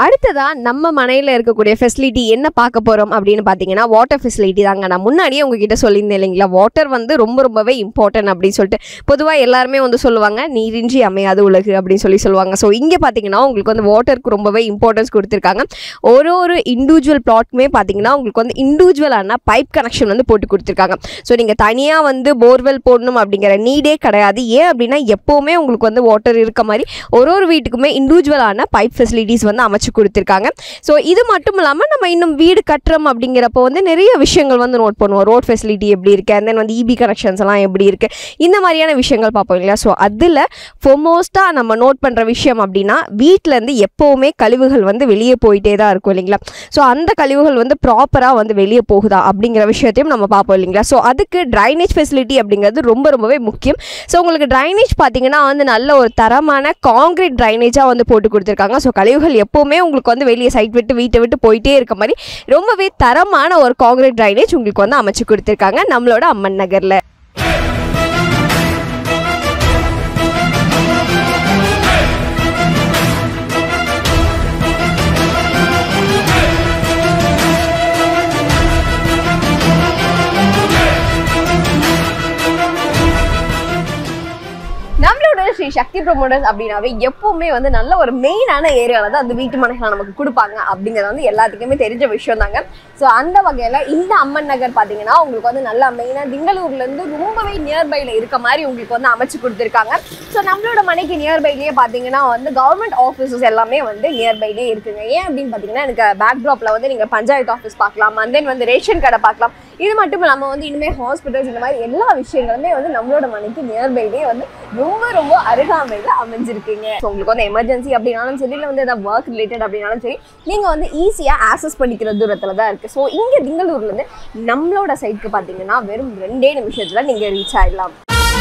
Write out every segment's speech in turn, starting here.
அடுத்ததா நம்ம மனையில் இருக்கக்கூடிய ஃபெசிலிட்டி என்ன பார்க்க போகிறோம் அப்படின்னு பார்த்தீங்கன்னா வாட்டர் ஃபெசிலிட்டி தாங்க நான் முன்னாடியே உங்ககிட்ட சொல்லியிருந்தேன் இல்லைங்களா வாட்டர் வந்து ரொம்ப ரொம்பவே இம்பார்ட்டன்ட் அப்படின்னு சொல்லிட்டு பொதுவாக எல்லாருமே வந்து சொல்லுவாங்க நீரின்றி அமையாது உலகு அப்படின்னு சொல்லி சொல்லுவாங்க ஸோ இங்கே பார்த்தீங்கன்னா உங்களுக்கு வந்து வாட்டருக்கு ரொம்பவே இம்பார்ட்டன்ஸ் கொடுத்துருக்காங்க ஒரு ஒரு இண்டிவிஜுவல் பிளாட்க்குமே பார்த்தீங்கன்னா உங்களுக்கு வந்து இண்டிவிஜுவலான பைப் கனெக்ஷன் வந்து போட்டு கொடுத்துருக்காங்க ஸோ நீங்கள் தனியாக வந்து போர்வெல் போடணும் அப்படிங்கிற நீடே கிடையாது ஏன் அப்படின்னா எப்போவுமே உங்களுக்கு வந்து வாட்டர் இருக்க மாதிரி ஒரு ஒரு வீட்டுக்குமே இண்டிவிஜுவலான பைப் ஃபெசிலிட்டிஸ் வந்து அமைச்சு கொடுத்துருக்காங்க ஸோ இது மட்டும் இல்லாமல் நம்ம இன்னும் வீடு கட்டுறோம் அப்படிங்கிறப்போ வந்து நிறைய விஷயங்கள் வந்து நோட் பண்ணுவோம் ரோட் ஃபெசிலிட்டி எப்படி இருக்குது and then வந்து இபி கனெக்ஷன்ஸ் எல்லாம் எப்படி இருக்குது இந்த மாதிரியான விஷயங்கள் பார்ப்போம் இல்லையா ஸோ அதில் ஃபொமோஸ்ட்டாக நம்ம நோட் பண்ணுற விஷயம் அப்படின்னா வீட்டிலேருந்து எப்போவுமே கழிவுகள் வந்து வெளியே போயிட்டே தான் இருக்கும் இல்லைங்களா ஸோ அந்த கழிவுகள் வந்து ப்ராப்பராக வந்து வெளியே போகுதா அப்படிங்கிற விஷயத்தையும் நம்ம பார்ப்போம் இல்லைங்களா ஸோ அதுக்கு ட்ரைனேஜ் ஃபெசிலிட்டி அப்படிங்கிறது ரொம்ப ரொம்பவே முக்கியம் ஸோ உங்களுக்கு ட்ரைனேஜ் பார்த்தீங்கன்னா வந்து நல்ல ஒரு தரமான காங்கிரீட் ட்ரைனேஜாக வந்து போட்டு கொடுத்துருக்காங்க ஸோ கழிவுகள் எப்போவுமே உங்களுக்கு வந்து வெளியே சைட் விட்டு வீட்டை விட்டு போயிட்டே இருக்க மாதிரி ரொம்பவே தரமான ஒரு காங்கிரீட் ட்ரைனேஜ் உங்களுக்கு வந்து அமைச்சு கொடுத்துருக்காங்க நம்மளோட அம்மன் நகரில் நம்மளோட ஸ்ரீ சக்தி ப்ரொமோட்டர்ஸ் அப்படின்னாவே எப்பவுமே வந்து நல்ல ஒரு மெயினான ஏரியாவில் தான் அந்த வீட்டு மனைகளை நமக்கு கொடுப்பாங்க அப்படிங்கிறது வந்து எல்லாத்துக்குமே தெரிஞ்ச விஷயம் தாங்க ஸோ அந்த வகையில் இந்த அம்மன் நகர் பார்த்தீங்கன்னா உங்களுக்கு வந்து நல்லா மெயினாக திங்களூர்லேருந்து ரொம்பவே நியர்பையில் இருக்க மாதிரி உங்களுக்கு வந்து அமைச்சு கொடுத்துருக்காங்க ஸோ நம்மளோட மனைக்கு நியர்பைலேயே பார்த்தீங்கன்னா வந்து கவர்மெண்ட் ஆஃபீஸஸ் எல்லாமே வந்து நியர்பைலேயே இருக்குங்க ஏன் அப்படின்னு பார்த்தீங்கன்னா எனக்கு பேக் ட்ராப்பில் வந்து நீங்கள் பஞ்சாயத்து ஆஃபீஸ் பார்க்கலாம் and then வந்து ரேஷன் கடை பார்க்கலாம் இது மட்டும் இல்லாமல் வந்து இனிமேல் ஹாஸ்பிட்டல்ஸ் இந்த மாதிரி எல்லா விஷயங்களுமே வந்து நம்மளோட மனைக்கு நியர்பைலேயே வந்து ரொம்ப ரொம்ப அருகாமையில் அமைஞ்சிருக்குங்க ஸோ உங்களுக்கு வந்து எமர்ஜென்சி அப்படின்னாலும் சரி இல்லை வந்து ஏதாவது ஒர்க் ரிலேட்டட் அப்படின்னாலும் சரி நீங்கள் வந்து ஈஸியாக ஆக்சஸ் பண்ணிக்கிற தூரத்தில் தான் இருக்குது ஸோ இங்கே திங்களூர்லேருந்து நம்மளோட சைட்க்கு பார்த்தீங்கன்னா வெறும் ரெண்டே நிமிஷத்தில் நீங்கள் ரீச் ஆயிடலாம்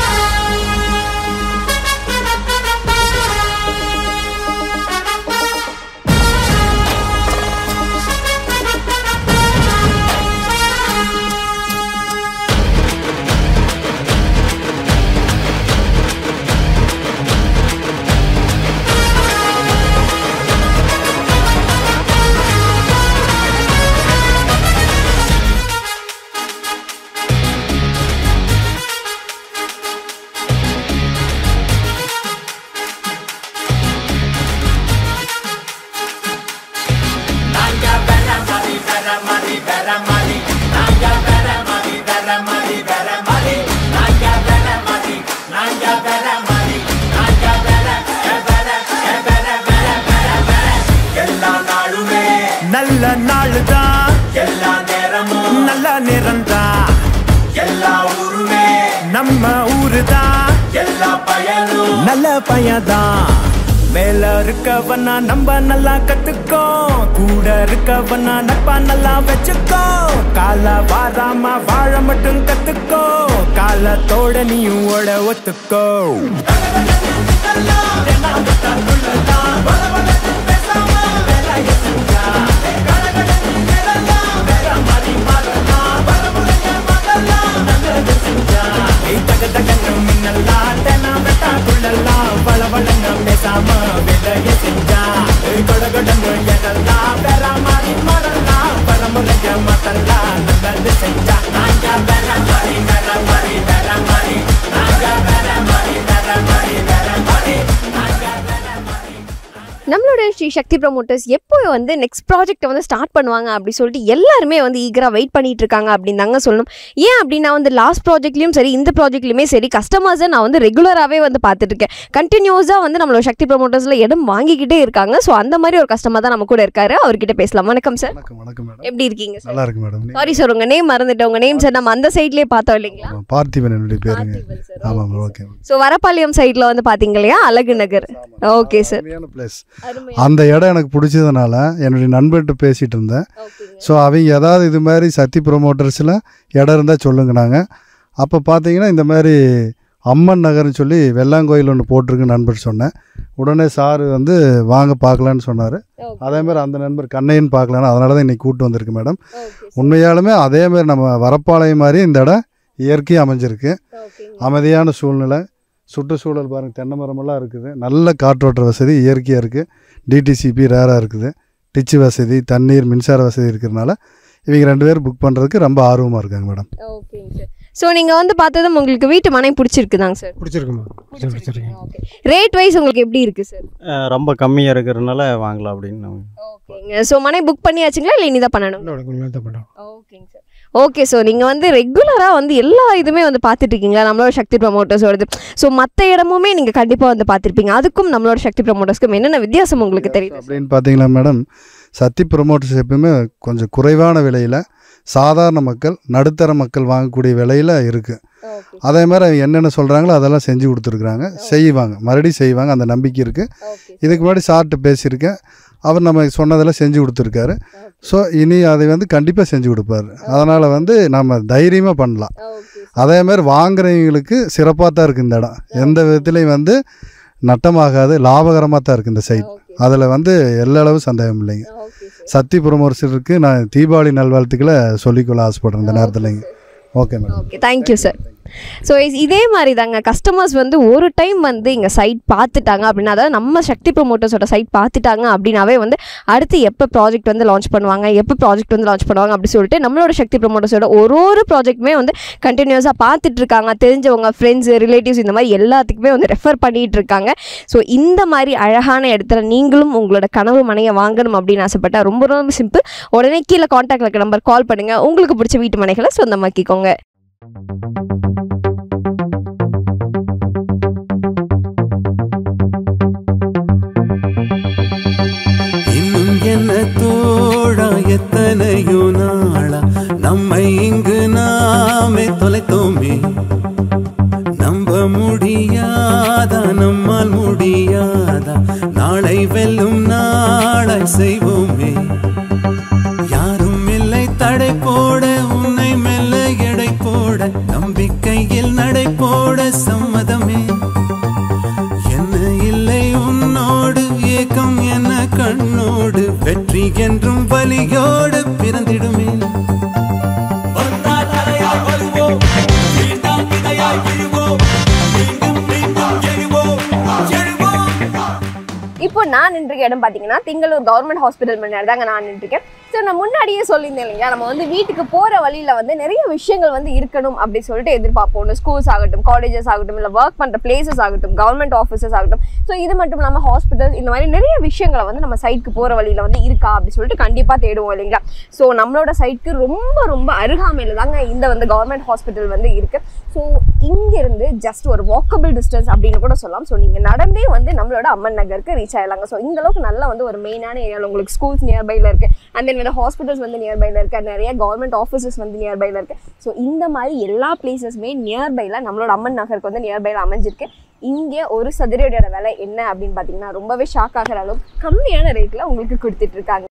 எல்லா நாளுமே நல்ல நாளுதான் எல்லா நேரமும் நல்ல நேரம்தான் எல்லா ஊருமே நம்ம ஊருதான் எல்லா பயனும் நல்ல பையன்தான் மேல இருக்கவனா நம்ம நல்லா கத்துக்கோ கூட இருக்கவனா நட்பா நல்லா வச்சுக்கோ கால வாராம வாழ மட்டும் கத்துக்கோ காலத்தோட நீயும் ஓட ஒத்துக்கோ ஏய், தக தகன்னு மின்னலாம், தெனா வெட்டா குள்ளலாம், வள வளன்னு பேசாம வேலையை செஞ்சா. ஏய், கொட கொடன்னு எழலாம், வேற மாதிரி மாறலாம், பரம்பரைய மாத்தலாம், நல்லது செஞ்சா. நாங்க வேற மாதிரி, வேற மாதிரி, வேற மாதிரி. நாங்க வேற மாதிரி, வேற மாதிரி, வேற மாதிரி. நாங்க வேற மாதிரி. நம்மளோட ஸ்ரீ சக்தி ப்ரமோட்டர்ஸ் எப்போ வந்து நெக்ஸ்ட் ப்ராஜெக்ட்டை வந்து ஸ்டார்ட் பண்ணுவாங்க அப்படி சொல்லிட்டு எல்லாருமே வந்து ஈகராக வெயிட் பண்ணிட்டு இருக்காங்க அப்படின்னு தாங்க சொல்லணும் ஏன் அப்படின்னா வந்து லாஸ்ட் ப்ராஜெக்ட்லையும் சரி இந்த ப்ராஜெக்ட்லையுமே சரி கஸ்டமர்ஸை நான் வந்து ரெகுலராகவே வந்து பார்த்துட்டு இருக்கேன் கண்டினியூஸாக வந்து நம்மளோட சக்தி ப்ரமோட்டர்ஸில் இடம் வாங்கிக்கிட்டே இருக்காங்க ஸோ அந்த மாதிரி ஒரு கஸ்டமர் தான் நம்ம கூட இருக்காரு அவர்கிட்ட பேசலாம் வணக்கம் சார் வணக்கம் வணக்கம் மேடம் எப்படி இருக்கீங்க சார் நல்லா இருக்கு மேடம் நீ- சாரி சார் உங்க நேம் மறந்துட்டேன் உங்க நேம் சார் நம்ம அந்த சைட்லயே பார்த்தோம் இல்லைங்களா ஆமா, பார்த்திபன் என்னுடைய பேருங்க பார்த்திபன் sir. ஆமாம் ஓகே ஸோ வரப்பாளையம் சைடில் வந்து பார்த்தீங்க இல்லையா அழகு நகர் ஓகே சார் அருமையான பிளேஸ் அருமை அந்த இடம் எனக்கு பிடிச்சதுனால என்னுடைய நண்பர்கிட்ட பேசிகிட்டு இருந்தேன் ஓகேங்க ஸோ அவங்க ஏதாவது இது மாதிரி சக்தி ப்ரொமோட்டர்ஸில் இடம் இருந்தால் சொல்லுங்கனாங்க அப்போ பார்த்தீங்கன்னா இந்த மாதிரி அம்மன் நகர்னு சொல்லி வெள்ளாங்கோயில் ஒன்று போட்டிருக்கு நண்பர் சொன்னேன் உடனே சார் வந்து வாங்க பார்க்கலான்னு சொன்னார் அதே மாதிரி அந்த நண்பர் கண்ணையன் பார்க்கலான்னு அதனால தான் இன்றைக்கி கூப்பிட்டு வந்திருக்கு மேடம் உண்மையாலுமே அதே மாதிரி நம்ம வரப்பாளையம் மாதிரி இந்த இடம் இயற்கையாக அமைஞ்சிருக்கு அமைதியான சூழ்நிலை சுற்றுச்சூழல் பாருங்கள் தென்னை மரமெல்லாம் இருக்குது நல்ல காற்றோட்ட வசதி இயற்கையாக இருக்குது டிடிசிபி ரேராக இருக்குது டிச்சு வசதி தண்ணீர் மின்சார வசதி இருக்கிறனால இவங்க ரெண்டு பேரும் புக் பண்ணுறதுக்கு ரொம்ப ஆர்வமாக இருக்காங்க மேடம் ஓகேங்க சார் ஸோ நீங்கள் வந்து பார்த்ததும் உங்களுக்கு வீட்டு மனை பிடிச்சிருக்குதாங்க சார் பிடிச்சிருக்குமா பிடிச்சிருக்கேன் ஓகே ரேட் வைஸ் உங்களுக்கு எப்படி இருக்குது சார் அஹ் ரொம்ப கம்மியாக இருக்கிறதுனால வாங்கலாம் அப்படின்னு நான் ஓகேங்க ஸோ மனை புக் பண்ணியாச்சுங்களா இல்லை இனி தான் பண்ணணும் இன்னொரு கொஞ்சம் தான் பண்ணுறோம் ஓகேங்க சார் ஓகே ஸோ நீங்கள் வந்து ரெகுலராக வந்து எல்லா இதுவுமே வந்து பார்த்துட்டு இருக்கீங்களா நம்மளோட சக்தி ப்ரமோட்டர்ஸோடது ஸோ மற்ற இடமுமே நீங்கள் கண்டிப்பாக வந்து பார்த்துருப்பீங்க அதுக்கும் நம்மளோட சக்தி ப்ரமோட்டர்ஸ்க்கும் என்னென்ன வித்தியாசம் உங்களுக்கு தெரியுது அப்படின்னு பார்த்தீங்களா மேடம் சத்தி ப்ரொமோட்டர்ஸ் எப்பவுமே கொஞ்சம் குறைவான விலையில் சாதாரண மக்கள் நடுத்தர மக்கள் வாங்கக்கூடிய விலையில் இருக்குது ஓகே அதே மாதிரி அவங்க என்னென்ன சொல்கிறாங்களோ அதெல்லாம் செஞ்சு கொடுத்துருக்குறாங்க செய்வாங்க மறுபடியும் செய்வாங்க அந்த நம்பிக்கை இருக்குது ஓகே இதுக்கு முன்னாடி சார்ட்டு பேசியிருக்கேன் அவர் நம்ம சொன்னதெல்லாம் செஞ்சு கொடுத்துருக்காரு ஸோ இனி அதை வந்து கண்டிப்பாக செஞ்சு கொடுப்பாரு அதனால் வந்து நம்ம தைரியமாக பண்ணலாம் ஓகே அதே மாதிரி வாங்குறவங்களுக்கு சிறப்பாக தான் இருக்குது இந்த இடம் எந்த விதத்துலையும் வந்து நட்டமாகாது லாபகரமாக தான் இருக்குது இந்த சைட் அதில் வந்து எல்லா அளவு சந்தேகம் இல்லைங்க ஓகே சார் சத்தி ப்ரொமோஷருக்கு நான் தீபாவளி நல்வாழ்த்துக்களை சொல்லிக்கொள்ள ஆசைப்படுறேன் இந்த நேரத்துலைங்க okay madam okay thank you sir so இதே மாதிரி தாங்க கஸ்டமர்ஸ் வந்து ஒரு டைம் வந்து இங்கே சைட் பார்த்துட்டாங்க அப்படின்னா அதாவது நம்ம சக்தி ப்ரொமோட்டர்ஸோட சைட் பார்த்துட்டாங்க அப்படின்னாவே வந்து அடுத்து எப்போ ப்ராஜெக்ட் வந்து லான்ச் பண்ணுவாங்க எப்போ ப்ராஜெக்ட் வந்து லான்ச் பண்ணுவாங்க அப்படி சொல்லிட்டு நம்மளோட சக்தி ப்ரொமோட்டர்ஸோட ஒரு ஒரு ப்ராஜெக்ட்டுமே வந்து கண்டினியூஸாக பார்த்துட்டு இருக்காங்க தெரிஞ்சவங்க ஃப்ரெண்ட்ஸ் ரிலேட்டிவ்ஸ் இந்த மாதிரி எல்லாத்துக்குமே வந்து ரெஃபர் பண்ணிட்டு இருக்காங்க ஸோ இந்த மாதிரி அழகான இடத்துல நீங்களும் உங்களோட கனவு மனையை வாங்கணும் அப்படின்னு ஆசைப்பட்டா ரொம்ப ரொம்ப சிம்பிள் உடனே கீழே காண்டாக்ட்ல இருக்க நம்பர் கால் பண்ணுங்க உங்களுக்கு பிடிச்ச வீட்டு மனைகளை சொந்தமாக்கிக்கோங்க இன்னும் என்ன தோழா எத்தனையோ நாளா நம்மை இங்கு நாமே தொலைத்தோமே நம்ப முடியாதா நம்மால் முடியாதா நாளை வெல்லும் நாளாய் செய்வோமே யாரும் இல்லை தடை போட உன்னை மெல்ல எடை போட நம்பிக்கையில் நடை போட சம்மதமே என்ன இல்லை உன்னோடு ஏக்கம் என்ன கண்ணோடு வெற்றி என்றும் வலியோடு பிறந்திடுமே வந்தால் அலையாய் வருவோம் வீழ்ந்தால் விதையாய் விழுவோம் மீண்டும் மீண்டும் எழுவோம் எழுவோம் இப்போ நான் நின்றுக்க இடம் பார்த்தீங்கன்னா திங்களூர் கவர்மெண்ட் ஹாஸ்பிட்டல் முன்னாடி தாங்க நான் நின்றுருக்கேன் ஸோ நான் முன்னாடியே சொல்லியிருந்தேன் இல்லைங்களா நம்ம வந்து வீட்டுக்கு போகிற வழியில் வந்து நிறைய விஷயங்கள் வந்து இருக்கணும் அப்படி சொல்லிட்டு எதிர்பார்ப்போம் ஒன்று ஸ்கூல்ஸ் ஆகட்டும் காலேஜஸ் ஆகட்டும் இல்லை ஒர்க் பண்ணுற பிளேசஸ் ஆகட்டும் கவர்மெண்ட் ஆஃபீஸஸ் ஆகட்டும் ஸோ இது மட்டும் இல்லாமல் ஹாஸ்பிட்டல் இந்த மாதிரி நிறைய விஷயங்களை வந்து நம்ம சைட்டுக்கு போகிற வழியில் வந்து இருக்கா அப்படி சொல்லிட்டு கண்டிப்பாக தேடுவோம் இல்லைங்களா ஸோ நம்மளோட சைட்டுக்கு ரொம்ப ரொம்ப அருகாமையில் தாங்க இந்த வந்து கவர்மெண்ட் ஹாஸ்பிட்டல் வந்து இருக்குது ஸோ இங்கேருந்து ஜஸ்ட் ஒரு வாக்கபிள் டிஸ்டன்ஸ் அப்படின்னு கூட சொல்லலாம் ஸோ நீங்கள் நடந்தே வந்து நம்மளோட அம்மன் நகருக்கு ரீச் ஆயிடலாங்க ஸோ இந்த அளவுக்கு நல்லா வந்து ஒரு மெயினான ஏரியாவில் உங்களுக்கு ஸ்கூல்ஸ் நியர்பையில் இருக்குது அண்ட் தென் வந்து ஹாஸ்பிட்டல்ஸ் வந்து நியர்பையில் இருக்குது நிறைய கவர்மெண்ட் ஆஃபீஸஸ் வந்து நியர்பையில் இருக்குது ஸோ இந்த மாதிரி எல்லா பிளேசஸுமே நியர்பையில் நம்மளோட அம்மன் நகருக்கு வந்து நியர்பையில் அமைஞ்சிருக்கு இங்கே ஒரு சதுரடியோட விலை என்ன அப்படின்னு பார்த்தீங்கன்னா ரொம்பவே ஷாக் ஆகிற அளவுக்கு கம்மியான ரேட்டில் உங்களுக்கு கொடுத்துட்டு இருக்காங்க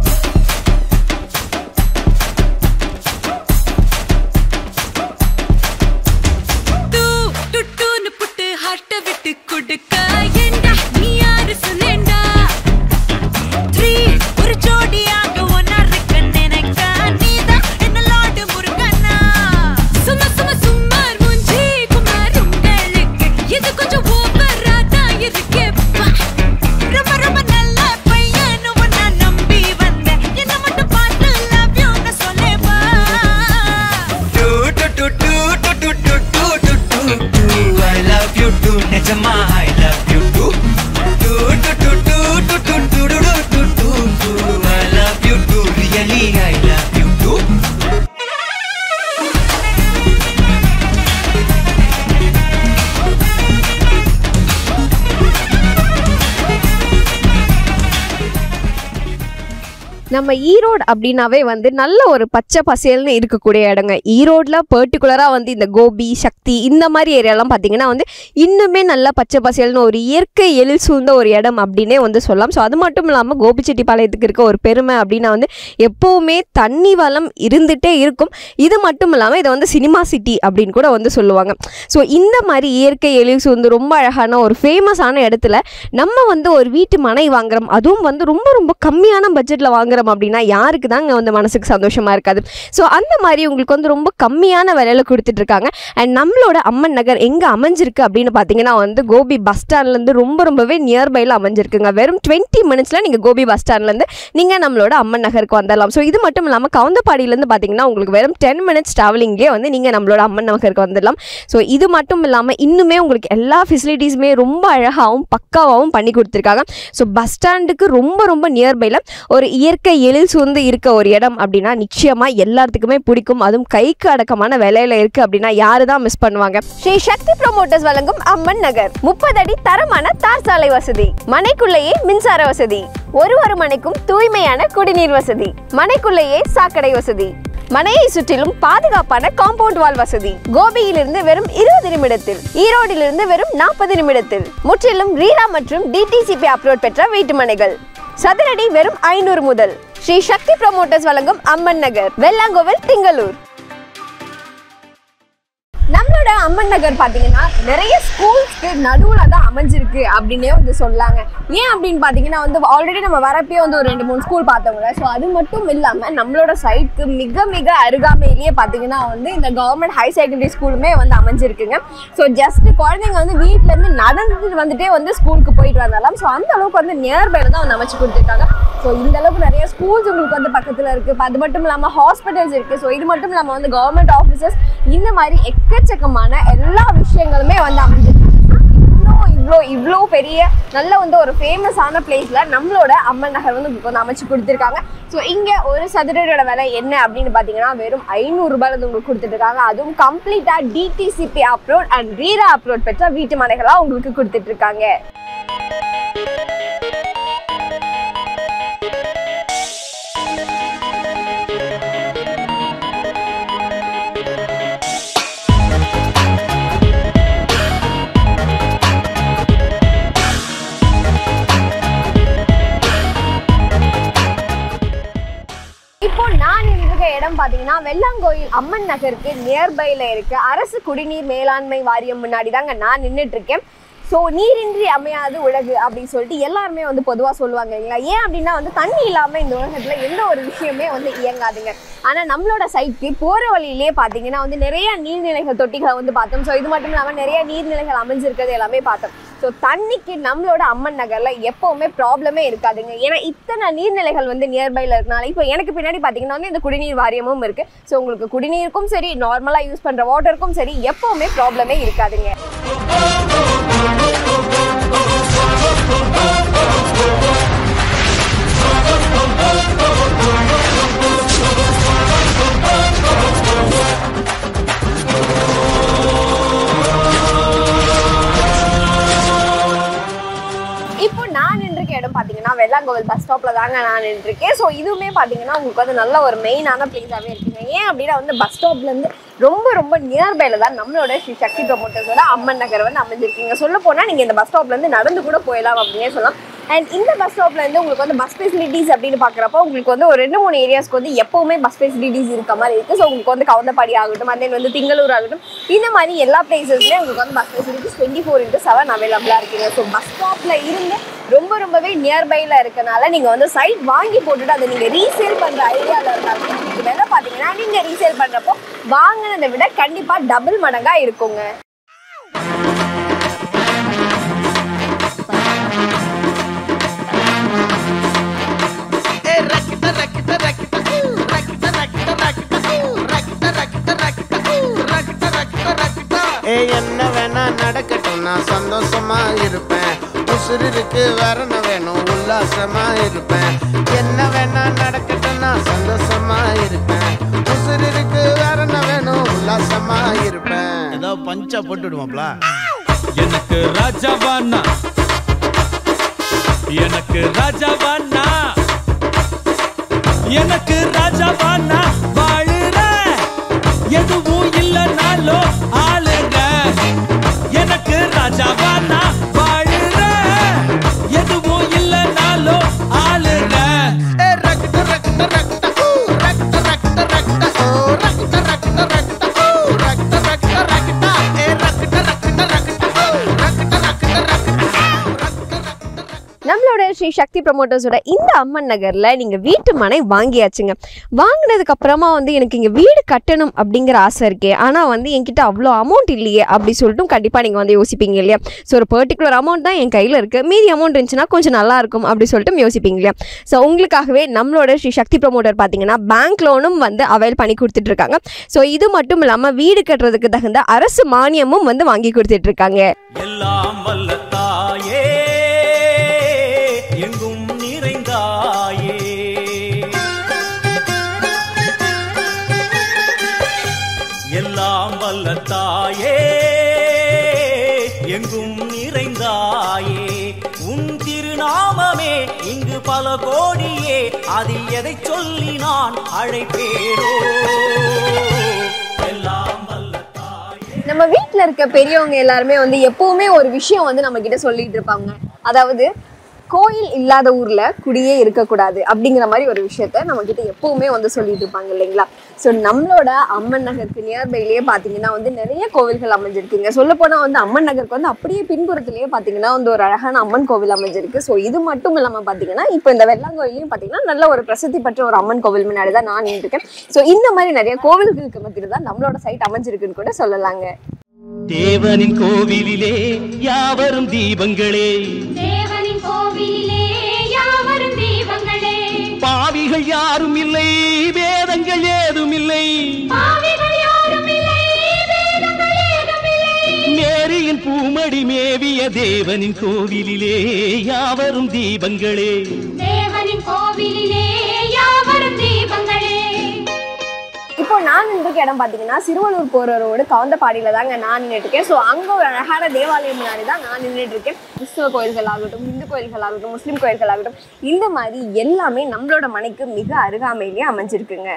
டூ டுட்டுன்னு புட்டு ஹார்ட்ட விட்டு கொடுக்க ஏண்டா நீ யாரு சொல்லேண்டா த்ரீ ஒரு ஜோடியாக ஒன்னா இருக்க நினைக்க நீதான் என்ன லாடு முருகனா சும்மா சும்மா சும்மார் மூஞ்சி குமார் உங்களுக்கு இது கொஞ்சம் ஓவரா தான் இருக்கே பா. ரொம்ப ரொம்ப நல்ல பையன் உன்னை நம்பி வந்தேன் என்ன மட்டும் பார்த்து love you ன்னு சொல்லேவா I love you too, நிஜமா I love you too. Do, do, do, do, do, do, do, do, do, do, do, do. I love you too, really I love you too. நம்ம ஈரோடு அப்படின்னாவே வந்து நல்ல ஒரு பச்சை பசேல்னு இருக்கக்கூடிய இடங்க ஈரோடில் பர்டிகுலராக வந்து இந்த கோபி சக்தி இந்த மாதிரி ஏரியாலாம் பார்த்தீங்கன்னா வந்து இன்னுமே நல்ல பச்சை பசேல்னு ஒரு இயற்கை எழில் சூழ்ந்த ஒரு இடம் அப்படின்னே வந்து சொல்லலாம் ஸோ அது மட்டும் இல்லாமல் கோபிச்செட்டிப்பாளையத்துக்கு இருக்க ஒரு பெருமை அப்படின்னா வந்து எப்போவுமே தண்ணி வளம் இருந்துகிட்டே இருக்கும் இது மட்டும் இல்லாமல் இதை வந்து சினிமா சிட்டி அப்படின்னு கூட வந்து சொல்லுவாங்க ஸோ இந்த மாதிரி இயற்கை எழில் சூழ்ந்து ரொம்ப அழகான ஒரு ஃபேமஸான இடத்துல நம்ம வந்து ஒரு வீட்டு மனை வாங்குறோம் அதுவும் வந்து ரொம்ப ரொம்ப கம்மியான பட்ஜெட்டில் வாங்குற பார்க்குறோம் அப்படின்னா யாருக்கு தாங்க வந்து மனசுக்கு சந்தோஷமாக இருக்காது ஸோ அந்த மாதிரி உங்களுக்கு வந்து ரொம்ப கம்மியான விலையில கொடுத்துட்டு இருக்காங்க அண்ட் நம்மளோட அம்மன் நகர் எங்கே அமைஞ்சிருக்கு அப்படின்னு பார்த்தீங்கன்னா வந்து கோபி பஸ் ஸ்டாண்ட்லேருந்து ரொம்ப ரொம்பவே நியர்பையில் அமைஞ்சிருக்குங்க வெறும் டுவெண்ட்டி மினிட்ஸில் நீங்கள் கோபி பஸ் ஸ்டாண்ட்லேருந்து நீங்கள் நம்மளோட அம்மன் நகருக்கு வந்துடலாம் ஸோ இது மட்டும் இல்லாமல் கவுந்தப்பாடியிலேருந்து பார்த்தீங்கன்னா உங்களுக்கு வெறும் டென் மினிட்ஸ் ட்ராவலிங்லேயே வந்து நீங்கள் நம்மளோட அம்மன் நகருக்கு வந்துடலாம் ஸோ இது மட்டும் இல்லாமல் இன்னுமே உங்களுக்கு எல்லா ஃபெசிலிட்டிஸுமே ரொம்ப அழகாகவும் பக்காவாகவும் பண்ணி கொடுத்துருக்காங்க ஸோ பஸ் ஸ்டாண்டுக்கு ரொம்ப ரொம்ப நியர்பையில் ஒரு இயற்கை எழில் சூழ்ந்து இருக்க ஒரு இடம் அப்படின்னா நிச்சயமாக எல்லாத்துக்குமே பிடிக்கும் அதுவும் கைக்கு அடக்கமான விலையில இருக்குது அப்படின்னா யாரு தான் மிஸ் பண்ணுவாங்க ஸ்ரீ சக்தி ப்ரொமோட்டர்ஸ் வழங்கும் அம்மன் நகர் முப்பது அடி தரமான தார் சாலை வசதி மனைக்குள்ளேயே மின்சார வசதி ஒரு ஒரு மனைக்கும் தூய்மையான குடிநீர் வசதி மனைக்குள்ளேயே சாக்கடை வசதி மனையை சுற்றிலும் பாதுகாப்பான காம்பவுண்ட் வால் வசதி கோபியிலிருந்து வெறும் இருபது நிமிடத்தில் ஈரோடிலிருந்து வெறும் நாற்பது நிமிடத்தில் முற்றிலும் ரீரா மற்றும் டிடிசிபி அப்லோட் பெற்ற வீட்டு மனைகள் சதுரடி வெறும் ஐநூறு முதல் ஸ்ரீ சக்தி ப்ரொமோட்டர்ஸ் வழங்கும் அம்மன் நகர் வெள்ளாங்கோவில் திங்களூர் நம்மளோட அம்மன் நகர் பார்த்தீங்கன்னா நிறைய ஸ்கூல்ஸ்க்கு நடுவில் தான் அமைஞ்சிருக்கு அப்படின்னே வந்து சொல்லாங்க ஏன் அப்படின்னு பார்த்தீங்கன்னா வந்து ஆல்ரெடி நம்ம வரப்பே வந்து ஒரு ரெண்டு மூணு ஸ்கூல் பார்த்தவங்க ஸோ அது மட்டும் இல்லாமல் நம்மளோட சைட்க்கு மிக மிக அருகாமையிலேயே பார்த்தீங்கன்னா வந்து இந்த கவர்மெண்ட் ஹை செகண்டரி ஸ்கூலுமே வந்து அமைஞ்சிருக்குங்க ஸோ ஜஸ்ட் குழந்தைங்க வந்து வீட்டிலேருந்து நடந்துட்டு வந்துட்டே வந்து ஸ்கூலுக்கு போயிட்டு வந்தாலும் ஸோ அந்த அளவுக்கு வந்து நியர்பைல தான் வந்து அமைச்சு கொடுத்துருக்காங்க ஸோ இந்த அளவுக்கு நிறைய ஸ்கூல்ஸ் உங்களுக்கு வந்து பக்கத்தில் இருக்குது அது மட்டும் இல்லாமல் ஹாஸ்பிட்டல்ஸ் இருக்குது ஸோ இது மட்டும் இல்லாமல் வந்து கவர்மெண்ட் ஆஃபீஸஸ் இந்த மாதிரி எக்கச்சக்கமான எல்லா விஷயங்களுமே வந்து அமைஞ்சிருக்கு இவ்வளோ இவ்வளோ இவ்வளோ பெரிய நல்ல வந்து ஒரு ஃபேமஸான பிளேஸில் நம்மளோட அம்மன் நகர் வந்து உங்களுக்கு வந்து அமைச்சு கொடுத்துருக்காங்க ஸோ இங்கே ஒரு சதுரடியோட விலை என்ன அப்படின்னு பார்த்தீங்கன்னா வெறும் ஐநூறுரூபாய் வந்து உங்களுக்கு கொடுத்துட்ருக்காங்க அதுவும் கம்ப்ளீட்டாக டிடிசிபி அப்ரோட் அண்ட் ரீரா அப்ரோட் பெற்ற வீட்டு மனைகளாக உங்களுக்கு கொடுத்துட்ருக்காங்க இப்போ நான் இருக்க இடம் பார்த்தீங்கன்னா வெள்ளாங்கோயில் அம்மன் நகருக்கு நியர்பைல இருக்க அரசு குடிநீர் மேலாண்மை வாரியம் முன்னாடி தாங்க நான் நின்றுட்டு இருக்கேன் ஸோ நீரின்றி அமையாது உலகு அப்படின்னு சொல்லிட்டு எல்லாருமே வந்து பொதுவாக சொல்லுவாங்க இல்லைங்களா ஏன் அப்படின்னா வந்து தண்ணி இல்லாமல் இந்த உலகத்தில் எந்த ஒரு விஷயமே வந்து இயங்காதுங்க ஆனால் நம்மளோட சைட்க்கு போகிற வழியிலேயே பார்த்தீங்கன்னா வந்து நிறைய நீர்நிலைகள் தொட்டிகளை வந்து பார்த்தோம் ஸோ இது மட்டும் இல்லாமல் நிறைய நீர்நிலைகள் அமைஞ்சிருக்கிறது எல்லாமே பார்த்தோம் ஸோ தண்ணிக்கு நம்மளோட அம்மன் நகரில் எப்போவுமே ப்ராப்ளமே இருக்காதுங்க ஏன்னா இத்தனை நீர்நிலைகள் வந்து நியர்பையில் இருக்கனால இப்போ எனக்கு பின்னாடி பார்த்தீங்கன்னா வந்து இந்த குடிநீர் வாரியமும் இருக்குது ஸோ உங்களுக்கு குடிநீருக்கும் சரி நார்மலாக யூஸ் பண்ணுற வாட்டருக்கும் சரி எப்போவுமே ப்ராப்ளமே இருக்காதுங்க இப்போ நான் நின்றுக்க இடம் பார்த்தீங்கன்னா வெள்ளாங்கோவில் பஸ் ஸ்டாப்பில் தாங்க நான் நின்றுருக்கேன் ஸோ இதுவுமே பார்த்தீங்கன்னா உங்களுக்கு வந்து நல்ல ஒரு மெயினான பிளேஸாகவே இருக்குங்க ஏன் அப்படின்னா வந்து பஸ் ஸ்டாப்லேருந்து ரொம்ப ரொம்ப நியர்பைல தான் நம்மளோட ஸ்ரீ சக்தி ப்ரொமோட்டர்ஸோட அம்மன் நகர் வந்து அமைஞ்சிருக்கீங்க சொல்ல போனால் நீங்கள் இந்த பஸ் ஸ்டாப்லேருந்து நடந்து கூட போயிடலாம் அப்படின்னே சொல்லலாம் அண்ட் இந்த பஸ் ஸ்டாப்லேருந்து உங்களுக்கு வந்து பஸ் ஃபெசிலிட்டிஸ் அப்படின்னு பார்க்குறப்போ உங்களுக்கு வந்து ஒரு ரெண்டு மூணு ஏரியாஸ்க்கு வந்து எப்போவுமே பஸ் ஃபெசிலிட்டிஸ் இருக்க மாதிரி இருக்குது ஸோ உங்களுக்கு வந்து கவுந்தப்பாடி ஆகட்டும் and then வந்து திங்களூர் ஆகட்டும் இந்த மாதிரி எல்லா பிளேசஸ்லேயும் உங்களுக்கு வந்து bus facilities twenty four into seven அவைலபிளாக இருக்குங்க ஸோ பஸ் ஸ்டாப்பில் இருந்து ரொம்ப ரொம்பவே நியர்பையில் இருக்கனால நீங்கள் வந்து சைட் வாங்கி போட்டுட்டு அதை நீங்கள் ரீசேல் பண்ணுற ஐடியாவில் இருந்தாலும் இன்னைக்கு விலை பார்த்தீங்கன்னா நீங்கள் ரீசேல் பண்ணுறப்போ வாங்கினதை விட கண்டிப்பாக டபுள் மடங்காக இருக்குங்க ஏய் என்ன வேணா நடக்கட்டும் நான் சந்தோஷமா இருப்பேன் உசுருக்கு வரண வேணும் உல்லாசமா இருப்பேன் என்ன வேணா நடக்கட்டும் நான் சந்தோஷமா இருப்பேன் உசுருக்கு வரண வேணும் உல்லாசமா இருப்பேன் ஏதோ பஞ்சா போட்டு விடுவாப்ல எனக்கு ராஜாவானா எனக்கு ராஜாவானா எனக்கு ராஜாவானா வாழுற எதுவும் இல்லைனாலும் ஆளுங்க எனக்கு ராஜாவானா வாழுற எதுவும் இல்லைனாலும் ஆளுங்க நம்மளோட ஸ்ரீ சக்தி ப்ரமோட்டர்ஸோட இந்த அம்மன் நகரில் நீங்கள் வீட்டு மனை வாங்கியாச்சுங்க வாங்கினதுக்கு அப்புறமா வந்து எனக்கு இங்கே வீடு கட்டணும் அப்படிங்கிற ஆசை இருக்கே ஆனால் வந்து என்கிட்ட அவ்வளோ அமௌண்ட் இல்லையே அப்படி சொல்லிட்டு கண்டிப்பாக நீங்கள் வந்து யோசிப்பீங்க இல்லையா ஸோ ஒரு பர்டிகுலர் அமௌண்ட் தான் என் கையில் இருக்குது மீதி அமௌண்ட் இருந்துச்சுன்னா கொஞ்சம் நல்லா இருக்கும் அப்படி சொல்லிட்டு யோசிப்பீங்க இல்லையா ஸோ உங்களுக்காகவே நம்மளோட ஸ்ரீ சக்தி ப்ரமோட்டர் பார்த்தீங்கன்னா பேங்க் லோனும் வந்து அவைல் பண்ணி கொடுத்துட்டு இருக்காங்க ஸோ இது மட்டும் இல்லாமல் வீடு கட்டுறதுக்கு தகுந்த அரசு மானியமும் வந்து வாங்கி கொடுத்துட்டு இருக்காங்க எல்லாம் வல்ல தாயே எங்கும் நிறைந்தாயே எல்லாம் வல்ல தாயே எங்கும் நிறைந்தாயே உன் திருநாமமே இங்கு பல கோடியே அதில் எதை சொல்லி நான் அழைப்பேனோ எல்லாம் வல்ல நம்ம வீட்டில் இருக்க பெரியவங்க எல்லாருமே வந்து எப்பவுமே ஒரு விஷயம் வந்து நம்ம கிட்ட சொல்லிட்டு இருப்பாங்க அதாவது கோயில் இல்லாத ஊர்ல குடியே இருக்கக்கூடாது அப்படிங்கிற மாதிரி ஒரு விஷயத்த நம்ம கிட்ட எப்பவுமே வந்து சொல்லிட்டு இருப்பாங்க இல்லைங்களா ஸோ நம்மளோட அம்மன் நகருக்கு நியர்பைலேயே பார்த்தீங்கன்னா வந்து நிறைய கோவில்கள் அமைஞ்சிருக்குங்க சொல்ல போனால் வந்து அம்மன் நகருக்கு வந்து அப்படியே பின்புறத்துலேயே பார்த்தீங்கன்னா வந்து ஒரு அழகான அம்மன் கோவில் அமைஞ்சிருக்கு ஸோ இது மட்டும் இல்லாமல் பார்த்தீங்கன்னா இப்போ இந்த வெள்ளாங்கோயிலையும் பார்த்தீங்கன்னா நல்ல ஒரு பிரசித்தி பெற்ற ஒரு அம்மன் கோவில் முன்னாடி தான் நான் நின்றுருக்கேன் ஸோ இந்த மாதிரி நிறைய கோவில்களுக்கு மத்தியில் தான் நம்மளோட சைட் அமைஞ்சிருக்குன்னு கூட சொல்லலாங்க தேவனின் கோவிலிலே யாவரும் தீபங்களே தேவனின் கோவிலிலே யாவரும் தீபங்களே பாவிகள் யாரும் இல்லை வேதங்கள் ஏதும் இல்லை பாவிகள் யாரும் இல்லை வேதங்கள் ஏதும் இல்லை மேரியின் பூமடி மேவிய தேவனின் கோவிலிலே யாவரும் தீபங்களே தேவனின் கோவிலிலே யாவரும் தீபங்களே இப்போ நான் நின்றுக்க இடம் பார்த்தீங்கன்னா சிறுவலூர் போகிற ரோடு கவுந்தப்பாடியில் தாங்க நான் நின்றுட்டு இருக்கேன் ஸோ அங்கே ஒரு அழகான தேவாலயம் முன்னாடி தான் நான் நின்றுட்டு இருக்கேன் கிறிஸ்துவ கோயில்கள் ஆகட்டும் இந்து கோயில்கள் ஆகட்டும் முஸ்லீம் கோயில்கள் ஆகட்டும் இந்த மாதிரி எல்லாமே நம்மளோட மனைக்கு மிக அருகாமையிலேயே அமைஞ்சிருக்குங்க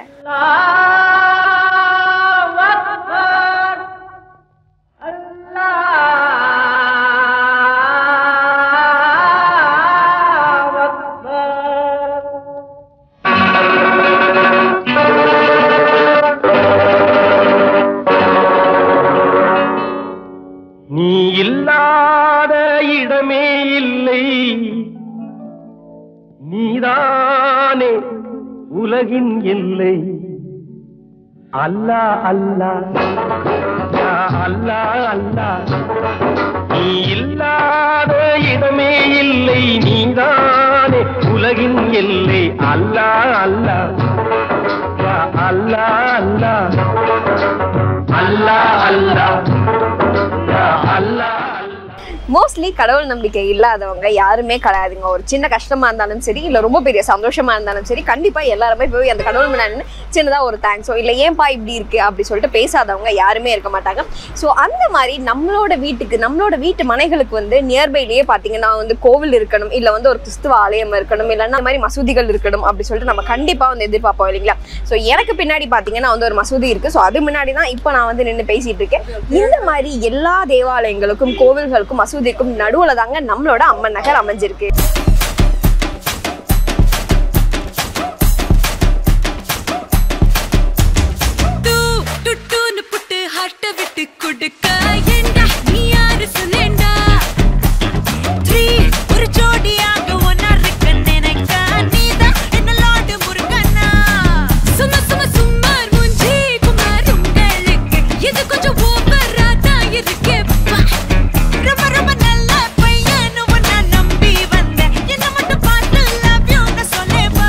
நீ இல்லாத இடமே இல்லை நீதானே உலகின் எல்லை அல்லா அல்லா யா அல்லா அல்லா நீ இல்லாத இடமே இல்லை நீதானே உலகின் எல்லை அல்லா அல்லா யா அல்லா அல்லா அல்லா அல்லா யா அல்லா மோஸ்ட்லி கடவுள் நம்பிக்கை இல்லாதவங்க யாருமே கிடையாதுங்க ஒரு சின்ன கஷ்டமா இருந்தாலும் சரி இல்லை ரொம்ப பெரிய சந்தோஷமா இருந்தாலும் சரி கண்டிப்பா எல்லாருமே போய் அந்த கடவுள் முன்னாடி சின்னதா ஒரு தேங்க்ஸோ இல்லை ஏன்பா இப்படி இருக்கு அப்படி சொல்லிட்டு பேசாதவங்க யாருமே இருக்க மாட்டாங்க ஸோ அந்த மாதிரி நம்மளோட வீட்டுக்கு நம்மளோட வீட்டு மனைகளுக்கு வந்து நியர்பைலேயே பார்த்தீங்கன்னா வந்து கோவில் இருக்கணும் இல்லை வந்து ஒரு கிறிஸ்துவ ஆலயம் இருக்கணும் இல்லைன்னா அந்த மாதிரி மசூதிகள் இருக்கணும் அப்படி சொல்லிட்டு நம்ம கண்டிப்பாக வந்து எதிர்பார்ப்போம் இல்லைங்களா ஸோ எனக்கு பின்னாடி பார்த்தீங்கன்னா வந்து ஒரு மசூதி இருக்கு ஸோ அது முன்னாடி தான் இப்போ நான் வந்து நின்று பேசிட்டு இருக்கேன் இந்த மாதிரி எல்லா தேவாலயங்களுக்கும் கோவில்களுக்கும் மசூதிக்கும் நடுவில் தாங்க நம்மளோட அம்மன் நகர் அமைஞ்சிருக்கு டூ டுட்டுன்னு புட்டு ஹார்ட்ட விட்டு கொடுக்க ஏண்டா நீ யாரு சொல்லேண்டா த்ரீ ஒரு ஜோடியாக ஒன்னா இருக்க நினைக்க நீதான் என்ன லாடு முருகனா சும்மா சும்மா சும்மா மூஞ்சி குமார் உங்களுக்கு இது கொஞ்சம் ஓவரா தான் இருக்கு பா. ரொம்ப ரொம்ப நல்ல பையன் உன்னை நம்பி வந்தேன் என்ன மட்டும் பார்த்து love you ன்னு சொல்லேவா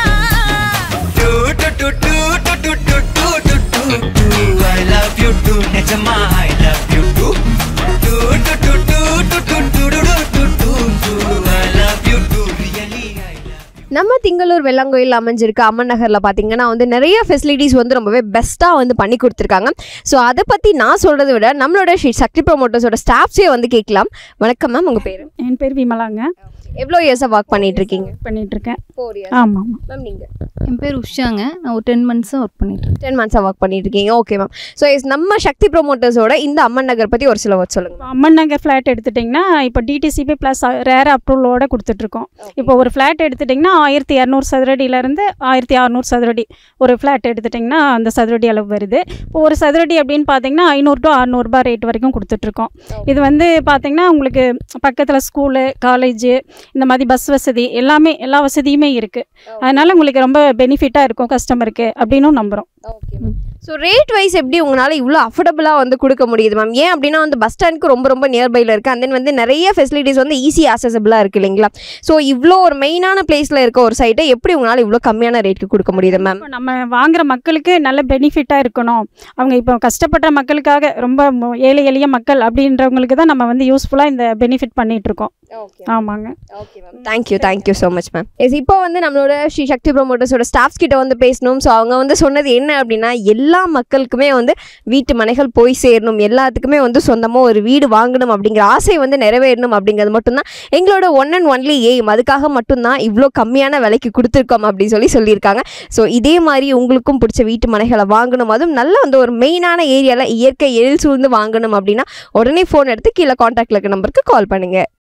I love you too, நிஜமா I love you too. Do, do, do, do, do, do, do, do, do, do, do, do. I love you too, really I love நம்ம திங்களூர் வெள்ளங்கோயில் அமைஞ்சிருக்க அம்மன் நகரில் பார்த்தீங்கன்னா வந்து நிறைய ஃபெசிலிட்டிஸ் வந்து ரொம்பவே பெஸ்ட்டாக வந்து பண்ணி கொடுத்துருக்காங்க ஸோ அதை பற்றி நான் சொல்கிறத விட நம்மளோட ஸ்ரீ சக்தி ப்ரொமோட்டர்ஸோட ஸ்டாஃப்ஸே வந்து கேட்கலாம் வணக்கம் மேம் உங்கள் பேர் என் பேர் விமலாங்க எவ்வளோ இயர்ஸாக ஒர்க் பண்ணிட்டு இருக்கீங்க பண்ணிட்டு இருக்கேன் ஃபோர் இயர்ஸ் ஆமாம் ஆமாம் மேம் நீங்கள் என் பேர் உஷாங்க நான் ஒரு டென் மந்த்ஸாக ஒர்க் பண்ணிட்டு டென் மந்த்ஸாக ஒர்க் பண்ணிட்டு இருக்கீங்க ஓகே மேம் ஸோ நம்ம சக்தி ப்ரொமோட்டர்ஸோட இந்த அம்மன் நகர் பற்றி ஒரு சில வேர்ட் சொல்லுங்கள் அம்மன் நகர் ஃப்ளாட் எடுத்துட்டிங்கன்னா இப்போ டிடிசிபி ப்ளஸ் ரேர் அப்ரூவலோட கொடுத்துட்ருக்கோம் இப்போ ஒரு ஃப்ளாட் எடுத்துட்டிங்கன்னா ஆயிரத்தி இரநூறு சதுரடியிலேருந்து ஆயிரத்தி அறநூறு சதுரடி ஒரு ஃப்ளாட் எடுத்துட்டிங்கன்னா அந்த சதுரடி அளவு வருது இப்போ ஒரு சதுரடி அப்படின்னு பார்த்தீங்கன்னா ஐநூறு டு அறநூறுபா ரேட் வரைக்கும் கொடுத்துட்ருக்கோம் இது வந்து பார்த்தீங்கன்னா உங்களுக்கு பக்கத்தில் ஸ்கூலு காலேஜு இந்த மாதிரி பஸ் வசதி எல்லாமே எல்லா வசதியுமே இருக்குது அதனால் உங்களுக்கு ரொம்ப பெனிஃபிட்டாக இருக்கும் கஸ்டமருக்கு அப்படின்னும் நம்புகிறோம் ஸோ ரேட் வைஸ் எப்படி உங்களால் இவ்வளோ அஃபோர்டபுளாக வந்து கொடுக்க முடியுது மேம் ஏன் அப்படின்னா வந்து பஸ் ஸ்டாண்டுக்கு ரொம்ப ரொம்ப நியர்பையில் இருக்குது அண்ட் தென் வந்து நிறைய ஃபெசிலிட்டிஸ் வந்து ஈஸி ஆக்சசபிளாக இருக்குது இல்லைங்களா ஸோ இவ்வளோ ஒரு மெயினான பிளேஸில் இருக்க ஒரு சைட்டை எப்படி உங்களால் இவ்வளோ கம்மியான ரேட்டுக்கு கொடுக்க முடியுது மேம் இப்போ நம்ம வாங்குற மக்களுக்கு நல்ல பெனிஃபிட்டாக இருக்கணும் அவங்க இப்போ கஷ்டப்பட்ட மக்களுக்காக ரொம்ப மு- ஏழை எளிய மக்கள் அப்படின்றவங்களுக்கு தான் நம்ம வந்து யூஸ்ஃபுல்லாக இந்த பெனிஃபிட் பண்ணிட்டு இருக்கோம் ஆமாங்க thank you thank you so much ma'am yes இப்போ வந்து நம்மளோட ஸ்ரீ சக்தி ப்ரொமோட்டர்ஸோட ஸ்டாஃப்ஸ் கிட்ட வந்து பேசணும் ஸோ அவங்க வந்து சொன்னது என்ன அப்படின்னா எல்லா மக்களுக்குமே வந்து வீட்டு மனைகள் போய் சேரணும் எல்லாத்துக்குமே வந்து சொந்தமாக ஒரு வீடு வாங்கணும் அப்படிங்கிற ஆசை வந்து நிறைவேறணும் அப்படிங்கிறது மட்டும்தான் எங்களோட ஒன் அண்ட் ஒன்லி எய்ம் அதுக்காக மட்டும்தான் இவ்வளோ கம்மியான விலைக்கு கொடுத்துருக்கோம் அப்படின்னு சொல்லி சொல்லியிருக்காங்க ஸோ இதே மாதிரி உங்களுக்கும் பிடிச்ச வீட்டு மனைகளை வாங்கணும் அதுவும் நல்ல வந்து ஒரு மெயினான ஏரியாவில் இயற்கை எழில் சூழ்ந்து வாங்கணும் அப்படின்னா உடனே ஃபோன் எடுத்து கீழே காண்டாக்டில் இருக்க நம்பருக்கு கால் பண்ணுங்கள்